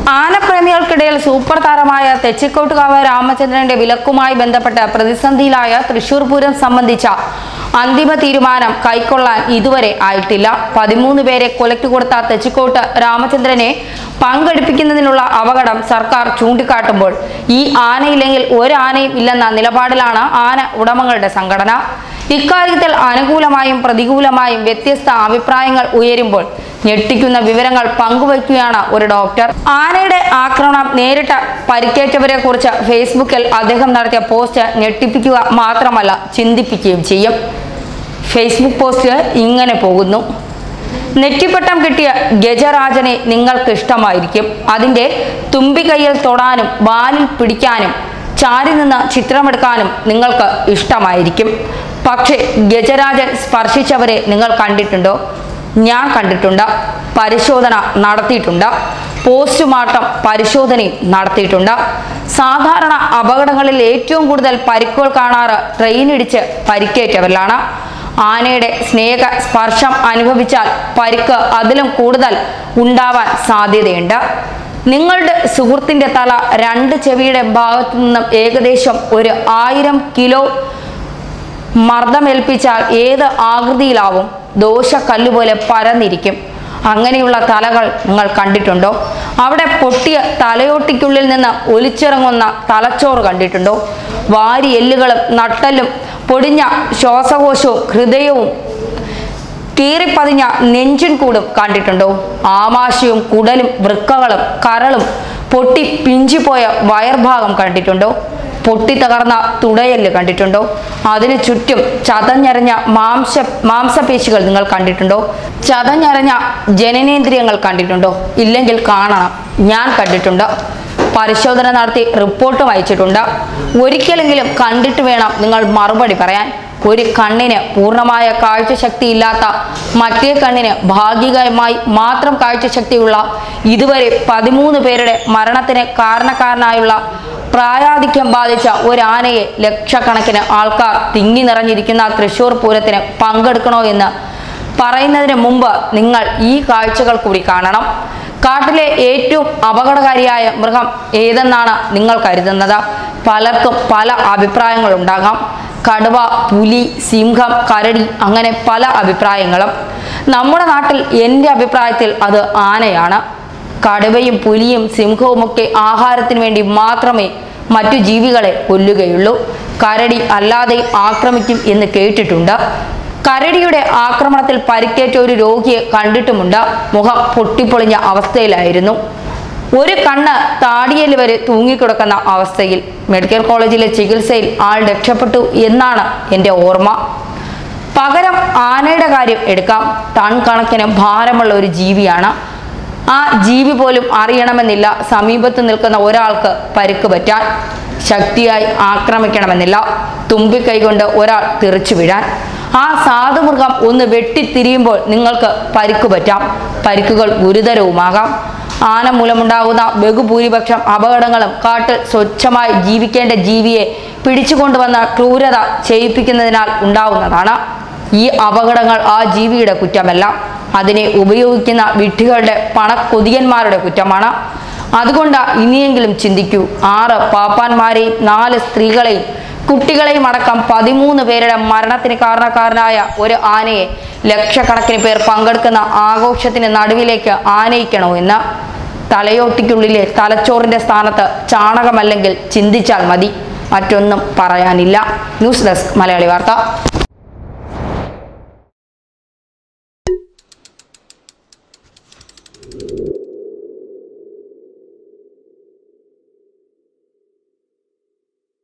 ആനപ്രേമികൾക്കിടയിൽ super താരമായ തെച്ചിക്കോട്ടുകാവ് രാമചന്ദ്രന്റെ വിലക്കുമായി ബന്ധപ്പെട്ട് പ്രതിസന്ധിയിലായ തൃശൂർ പൂരം സംബന്ധിച്ച അന്തിമ തീരുമാനം കൈക്കൊള്ളാൻ ഇതുവരെ ആയിട്ടില്ല പതിമൂന്ന് പേരെ കൊലയ്ക്ക് കൊടുത്ത തെച്ചിക്കോട്ട് രാമചന്ദ്രനെ പങ്കെടുപ്പിക്കുന്നതിനുള്ള അപകടം സർക്കാർ ചൂണ്ടിക്കാട്ടുമ്പോൾ ഈ ആനയില്ലെങ്കിൽ ഒരു ആനയും ഇല്ലെന്ന നിലപാടിലാണ് ആന ഉടമകളുടെ സംഘടന ഇക്കാര്യത്തിൽ അനുകൂലമായും പ്രതികൂലമായും വ്യത്യസ്ത അഭിപ്രായങ്ങൾ ഉയരുമ്പോൾ ഞെട്ടിക്കുന്ന വിവരങ്ങൾ പങ്കുവയ്ക്കുകയാണ് ഒരു ഡോക്ടർ ആനയുടെ ആക്രമണം നേരിട്ട് പരിക്കേറ്റവരെ കുറിച്ച് ഫേസ്ബുക്കിൽ അദ്ദേഹം നടത്തിയ പോസ്റ്റ് ഞെട്ടിപ്പിക്കുക മാത്രമല്ല ചിന്തിപ്പിക്കുകയും ചെയ്യും ഫേസ്ബുക്ക് പോസ്റ്റ് ഇങ്ങനെ പോകുന്നു നെറ്റിപ്പട്ടം കിട്ടിയ ഗജരാജനെ നിങ്ങൾക്ക് ഇഷ്ടമായിരിക്കും അതിൻ്റെ തുമ്പിക്കൈയിൽ തൊടാനും വാലിൽ പിടിക്കാനും ചാരി നിന്ന് ചിത്രമെടുക്കാനും നിങ്ങൾക്ക് ഇഷ്ടമായിരിക്കും പക്ഷേ ഗജരാജൻ സ്പർശിച്ചവരെ നിങ്ങൾ കണ്ടിട്ടുണ്ടോ ഞാൻ കണ്ടിട്ടുണ്ട് പരിശോധന നടത്തിയിട്ടുണ്ട് പോസ്റ്റ്മോർട്ടം പരിശോധനയും നടത്തിയിട്ടുണ്ട് സാധാരണ അപകടങ്ങളിൽ ഏറ്റവും കൂടുതൽ പരിക്കുകൾ കാണാറ് ട്രെയിനിടിച്ച് പരിക്കേറ്റവരിലാണ് ആനയുടെ സ്നേഹ സ്പർശം അനുഭവിച്ചാൽ പരിക്ക് അതിലും കൂടുതൽ ഉണ്ടാവാൻ സാധ്യതയുണ്ട് നിങ്ങളുടെ സുഹൃത്തിന്റെ തല രണ്ട് ചെവിയുടെ ഭാഗത്തു നിന്നും ഏകദേശം ഒരു ആയിരം കിലോ മർദ്ദമേൽപ്പിച്ചാൽ ഏത് ആകൃതിയിലാവും ദോശക്കല്ല് പോലെ പരന്നിരിക്കും അങ്ങനെയുള്ള തലകൾ നിങ്ങൾ കണ്ടിട്ടുണ്ടോ അവിടെ പൊട്ടിയ തലയോട്ടിക്കുള്ളിൽ നിന്ന് ഒലിച്ചിറങ്ങുന്ന തലച്ചോറ് കണ്ടിട്ടുണ്ടോ വാരി എല്ലുകളും നട്ടലും പൊടിഞ്ഞ ശ്വാസകോശവും ഹൃദയവും കീറിപ്പതിഞ്ഞ നെഞ്ചിൻ കൂടും കണ്ടിട്ടുണ്ടോ ആമാശയവും കുടലും വൃക്കകളും കരളും പൊട്ടി പിഞ്ചിപ്പോയ വയർഭാഗം കണ്ടിട്ടുണ്ടോ പൊട്ടിത്തകർന്ന തുടയല് കണ്ടിട്ടുണ്ടോ അതിനു ചുറ്റും ചതഞ്ഞരഞ്ഞ മാംസ മാംസപേശികൾ നിങ്ങൾ കണ്ടിട്ടുണ്ടോ ചതഞ്ഞരഞ്ഞ ജനനേന്ദ്രിയങ്ങൾ കണ്ടിട്ടുണ്ടോ ഇല്ലെങ്കിൽ കാണണം ഞാൻ കണ്ടിട്ടുണ്ട് പരിശോധന നടത്തി റിപ്പോർട്ടും അയച്ചിട്ടുണ്ട് ഒരിക്കലെങ്കിലും കണ്ടിട്ട് വേണം നിങ്ങൾ മറുപടി പറയാൻ ഒരു കണ്ണിന് പൂർണ്ണമായ കാഴ്ചശക്തി ഇല്ലാത്ത മറ്റേ കണ്ണിന് ഭാഗികമായി മാത്രം കാഴ്ചശക്തിയുള്ള ഇതുവരെ പതിമൂന്ന് പേരുടെ മരണത്തിന് കാരണക്കാരനായുള്ള പ്രായാധിക്യം ബാധിച്ച ഒരു ആനയെ ലക്ഷക്കണക്കിന് ആൾക്കാർ തിങ്ങി നിറഞ്ഞിരിക്കുന്ന തൃശൂർ പൂരത്തിന് പങ്കെടുക്കണോ എന്ന് പറയുന്നതിന് മുമ്പ് നിങ്ങൾ ഈ കാഴ്ചകൾ കൂടി കാണണം കാട്ടിലെ ഏറ്റവും അപകടകാരിയായ മൃഗം ഏതെന്നാണ് നിങ്ങൾ കരുതുന്നത് പലർക്കും പല അഭിപ്രായങ്ങളുണ്ടാകാം കടുവ പുലി സിംഹം കരടി അങ്ങനെ പല അഭിപ്രായങ്ങളും നമ്മുടെ നാട്ടിൽ എൻ്റെ അഭിപ്രായത്തിൽ അത് ആനയാണ് കടുവയും പുലിയും സിംഹവുമൊക്കെ ആഹാരത്തിന് വേണ്ടി മാത്രമേ മറ്റു ജീവികളെ കൊല്ലുകയുള്ളൂ കരടി അല്ലാതെയും ആക്രമിക്കും എന്ന് കേട്ടിട്ടുണ്ട് കരടിയുടെ ആക്രമണത്തിൽ പരിക്കേറ്റ ഒരു രോഗിയെ കണ്ടിട്ടുമുണ്ട് മുഖം പൊട്ടിപ്പൊളിഞ്ഞ അവസ്ഥയിലായിരുന്നു ഒരു കണ്ണ് താടിയല് വരെ തൂങ്ങിക്കിടക്കുന്ന അവസ്ഥയിൽ മെഡിക്കൽ കോളേജിലെ ചികിത്സയിൽ ആൾ രക്ഷപ്പെട്ടു എന്നാണ് എൻ്റെ ഓർമ്മ പകരം ആനയുടെ കാര്യം എടുക്കാം ടൺ കണക്കിന് ഭാരമുള്ള ഒരു ജീവിയാണ് ആ ജീവി പോലും അറിയണമെന്നില്ല സമീപത്ത് നിൽക്കുന്ന ഒരാൾക്ക് പരിക്ക് പറ്റാൻ ശക്തിയായി ആക്രമിക്കണമെന്നില്ല തുമ്പിക്കൈ കൊണ്ട് ഒരാൾ തെറിച്ചു വീഴാൻ ആ സാധുമൃഗം ഒന്ന് വെട്ടിത്തിരിയുമ്പോൾ നിങ്ങൾക്ക് പരിക്ക് പറ്റാം പരിക്കുകൾ ഗുരുതരവുമാകാം ആന മൂലമുണ്ടാകുന്ന ബഹുഭൂരിപക്ഷം അപകടങ്ങളും കാട്ടിൽ സ്വച്ഛമായി ജീവിക്കേണ്ട ജീവിയെ പിടിച്ചുകൊണ്ടുവന്ന ക്രൂരത ചെയ്യിപ്പിക്കുന്നതിനാൽ ഉണ്ടാവുന്നതാണ് ഈ അപകടങ്ങൾ ആ ജീവിയുടെ കുറ്റമല്ല അതിനെ ഉപയോഗിക്കുന്ന വിഡ്ഢികളുടെ പണക്കൊതിയന്മാരുടെ കുറ്റമാണ് അതുകൊണ്ട് ഇനിയെങ്കിലും ചിന്തിക്കൂ ആറ് പാപ്പാന്മാരെയും നാല് സ്ത്രീകളെയും കുട്ടികളെയും അടക്കം പതിമൂന്ന് പേരുടെ മരണത്തിന് കാരണക്കാരനായ ഒരു ആനയെ ലക്ഷക്കണക്കിന് പേർ പങ്കെടുക്കുന്ന ആഘോഷത്തിന് നടുവിലേക്ക് ആനയിക്കണോ എന്ന് തലയോട്ടിക്കുള്ളിലെ തലച്ചോറിന്റെ സ്ഥാനത്ത് ചാണകമല്ലെങ്കിൽ ചിന്തിച്ചാൽ മതി മറ്റൊന്നും പറയാനില്ല ന്യൂസ് ഡെസ്ക് മലയാളി വാർത്ത